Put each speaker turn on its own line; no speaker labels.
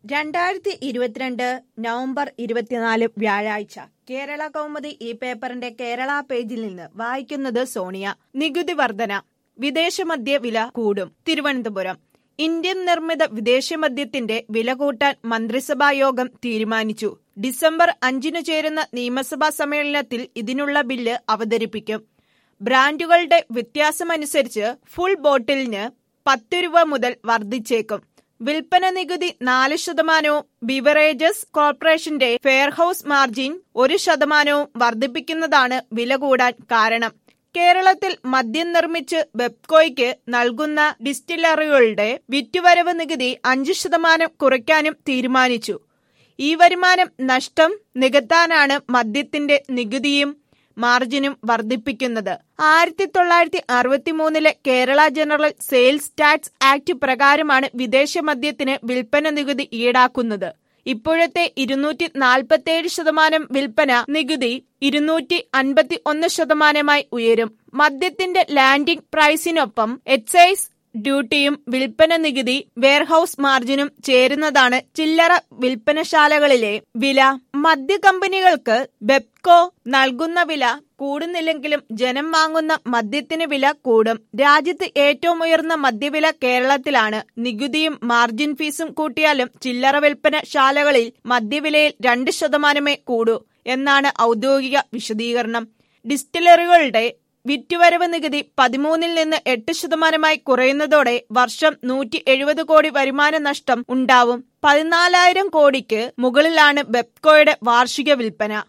രണ്ടായിരത്തി ഇരുപത്തിരണ്ട് നവംബർ ഇരുപത്തിനാല് വ്യാഴാഴ്ച കേരള കൗമുദി ഈ പേപ്പറിന്റെ കേരള പേജിൽ നിന്ന് വായിക്കുന്നത് സോണിയ നികുതി വർധന വിദേശമദ്യ വില കൂടും തിരുവനന്തപുരം ഇന്ത്യൻ നിർമ്മിത വിദേശമദ്യത്തിന്റെ വില കൂട്ടാൻ മന്ത്രിസഭാ യോഗം തീരുമാനിച്ചു ഡിസംബർ അഞ്ചിനു ചേരുന്ന നിയമസഭാ സമ്മേളനത്തിൽ ഇതിനുള്ള ബില്ല് അവതരിപ്പിക്കും ബ്രാൻഡുകളുടെ വ്യത്യാസമനുസരിച്ച് ഫുൾ ബോട്ടിലിന് പത്ത് രൂപ മുതൽ വർദ്ധിച്ചേക്കും വിൽപ്പന നികുതി നാല് ശതമാനവും ബിവറേജസ് കോർപ്പറേഷന്റെ ഫെയർഹൌസ് മാർജിൻ ഒരു ശതമാനവും വർദ്ധിപ്പിക്കുന്നതാണ് വില കൂടാൻ കാരണം കേരളത്തിൽ മദ്യം നിർമ്മിച്ച് ബെപ്കോയ്ക്ക് നൽകുന്ന ഡിസ്റ്റിലറികളുടെ വിറ്റുവരവ് നികുതി അഞ്ച് ശതമാനം കുറയ്ക്കാനും തീരുമാനിച്ചു ഈ വരുമാനം നഷ്ടം നികത്താനാണ് മദ്യത്തിന്റെ നികുതിയും മാർജിനും വർദ്ധിപ്പിക്കുന്നത് ആയിരത്തി തൊള്ളായിരത്തി അറുപത്തി മൂന്നിലെ Kerala general sales tax act പ്രകാരമാണ് വിദേശ മദ്യത്തിന് വിൽപ്പന നികുതി ഈടാക്കുന്നത് ഇപ്പോഴത്തെ ഇരുന്നൂറ്റി നാൽപ്പത്തിയേഴ് ശതമാനം വിൽപ്പന നികുതി ഇരുന്നൂറ്റി അൻപത്തി ഒന്ന് ശതമാനമായി ഉയരും മദ്യത്തിന്റെ ലാൻഡിംഗ് പ്രൈസിനൊപ്പം എക്സൈസ് ഡ്യൂട്ടിയും വിൽപ്പന നികുതി വെയർഹൌസ് മാർജിനും ചേരുന്നതാണ് ചില്ലറ വിൽപ്പനശാലകളിലെ വില മദ്യ കമ്പനികൾക്ക് ബെപ്കോ നൽകുന്ന വില കൂടുന്നില്ലെങ്കിലും ജനം വാങ്ങുന്ന മദ്യത്തിന് വില കൂടും രാജ്യത്ത് ഏറ്റവും ഉയർന്ന മദ്യവില കേരളത്തിലാണ് നികുതിയും മാർജിൻ ഫീസും കൂട്ടിയാലും ചില്ലറ വിൽപ്പന ശാലകളിൽ മദ്യവിലയിൽ രണ്ട് ശതമാനമേ കൂടൂ എന്നാണ് ഔദ്യോഗിക വിശദീകരണം ഡിസ്റ്റിലറികളുടെ വിറ്റുവരവ് നികുതി പതിമൂന്നിൽ നിന്ന് എട്ട് ശതമാനമായി കുറയുന്നതോടെ വർഷം നൂറ്റി എഴുപത് കോടി വരുമാന നഷ്ടം ഉണ്ടാവും പതിനാലായിരം കോടിക്ക് മുകളിലാണ് ബെപ്കോയുടെ വാർഷിക വിൽപ്പന